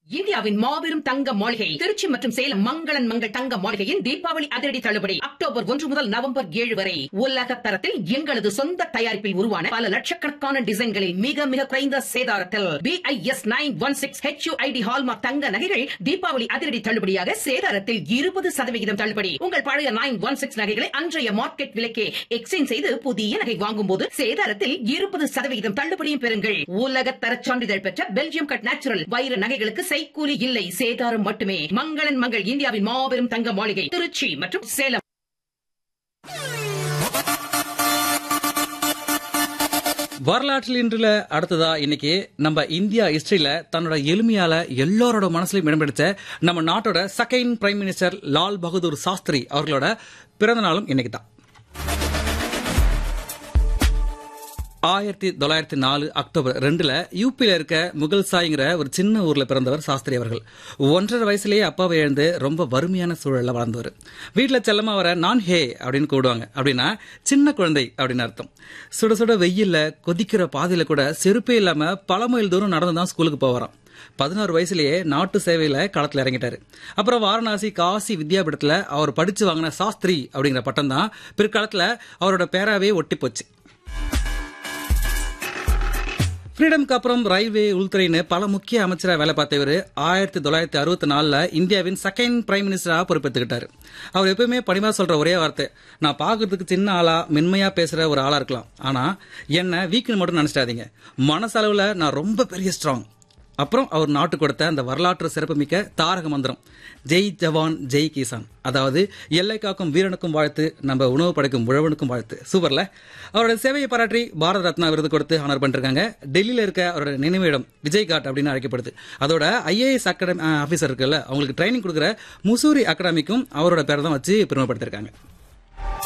இந்தியாவின் மாபெரும் தங்க மாளிகை திருச்சி மற்றும் சேலம் மங்களன் மங்கள் தங்க மாளிகையின் தீபாவளி அதிரடி தள்ளுபடி அக்டோபர் ஒன்று முதல் நவம்பர் ஏழு வரை உலக தரத்தில் எங்களது சொந்த தயாரிப்பில் உருவான பல லட்சக்கணக்கான டிசைன்களில் மிக மிக குறைந்த சேதாரத்தில் BIS nine one six HUID hallmark தங்க நகைகள் தீபாவளி அதிரடி தள்ளுபடியாக சேதாரத்தில் இருபது சதவிகிதம் தள்ளுபடி உங்கள் பழைய நைன் ஒன் சிக்ஸ் நகைகளை அன்றைய மார்க்கெட் விலைக்கே எக்ஸ்சேஞ்ச் செய்து புதிய நகை வாங்கும் போது சேதாரத்தில் இருபது சதவிகிதம் தள்ளுபடியும் பெறுங்கள் உலக தர சான்றிதழ் பெற்ற பெல்ஜியம் கட் நேச்சுரல் வைர நகைகளுக்கு செய்கூலி இல்லை சேதாரம் மட்டுமே மங்களன் மங்கள் இந்தியாவின் மாபெரும் தங்க மாளிகை திருச்சி மற்றும் சேலம் வரலாற்றில் இன்றுல அடுத்ததா இன்னைக்கு நம்ம இந்தியா ஹிஸ்டரியில தன்னோட எளிமையால எல்லாரோட மனசுலயும் இடம் பிடிச்ச நம்ம நாட்டோட second prime minister Lal Bahadur Shastri அவர்களோட பிறந்த நாளும் இன்னைக்கு தான் ஆயிரத்தி தொள்ளாயிரத்தி நாலு அக்டோபர் ரெண்டுல யூபியில இருக்க முகல்சாய்ங்கிற ஒரு சின்ன ஊர்ல பிறந்தவர் சாஸ்திரி அவர்கள் ஒன்றரை வயசுலயே அப்பாவை இழந்து ரொம்ப வறுமையான சூழல்ல வளர்ந்தவர் வீட்டுல செல்லமா வர நான் ஹே அப்படின்னு கூடுவாங்க அப்படின்னா சின்ன குழந்தை அப்படின்னு அர்த்தம் சுட சுட வெயில்ல கொதிக்கிற பாதையில கூட செருப்பே இல்லாம பல மைல் தூரம் நடந்து தான் ஸ்கூலுக்கு போவாராம் பதினாறு வயசுலயே நாட்டு சேவையில களத்துல இறங்கிட்டாரு அப்புறம் வாரணாசி காசி வித்யாபீடத்துல அவர் படிச்சு வாங்கின சாஸ்திரி அப்படிங்கிற பட்டம் தான் பிற்காலத்துல அவரோட பேராவே ஒட்டி போச்சு ஃப்ரீடம்க்கு அப்புறம் ரயில்வே உள்துறைன்னு பல முக்கிய அமைச்சராக வேலை பார்த்தவர் ஆயிரத்தி தொள்ளாயிரத்தி அறுபத்தி நாலில் இந்தியாவின் செகண்ட் பிரைம் மினிஸ்டராக பொறுப்பேற்றுக்கிட்டாரு அவர் எப்பவுமே பணிமா சொல்ற ஒரே வார்த்தை நான் பார்க்கறதுக்கு சின்ன ஆளா மென்மையா பேசுற ஒரு ஆளா இருக்கலாம் ஆனா என்ன வீக்னு மட்டும் நினைச்சிட்டாதீங்க மனசளவுல நான் ரொம்ப பெரிய ஸ்ட்ராங் அப்புறம் அவர் நாட்டு கொடுத்த அந்த வரலாற்று சிறப்புமிக்க தாரக மந்திரம் ஜெய் ஜவான் ஜெய் கிசான் அதாவது எல்லை காக்கும் வீரனுக்கும் வாழ்த்து நம்ம உணவு படைக்கும் உழவனுக்கும் வாழ்த்து சூப்பர்ல அவரோட சேவையை பாராட்டி பாரத ரத்னா விருது கொடுத்து ஆனர் பண்ணிருக்காங்க டெல்லியில இருக்க அவரோட நினைவிடம் விஜய் காட் அப்படின்னு அழைக்கப்படுது அதோட ஐஏஎஸ் அகாடமி ஆபீசர் இருக்குல்ல அவங்களுக்கு ட்ரைனிங் கொடுக்குற முசூரி அகாடமிக்கும் அவரோட பேரை தான் வச்சு பெருமைப்படுத்திருக்காங்க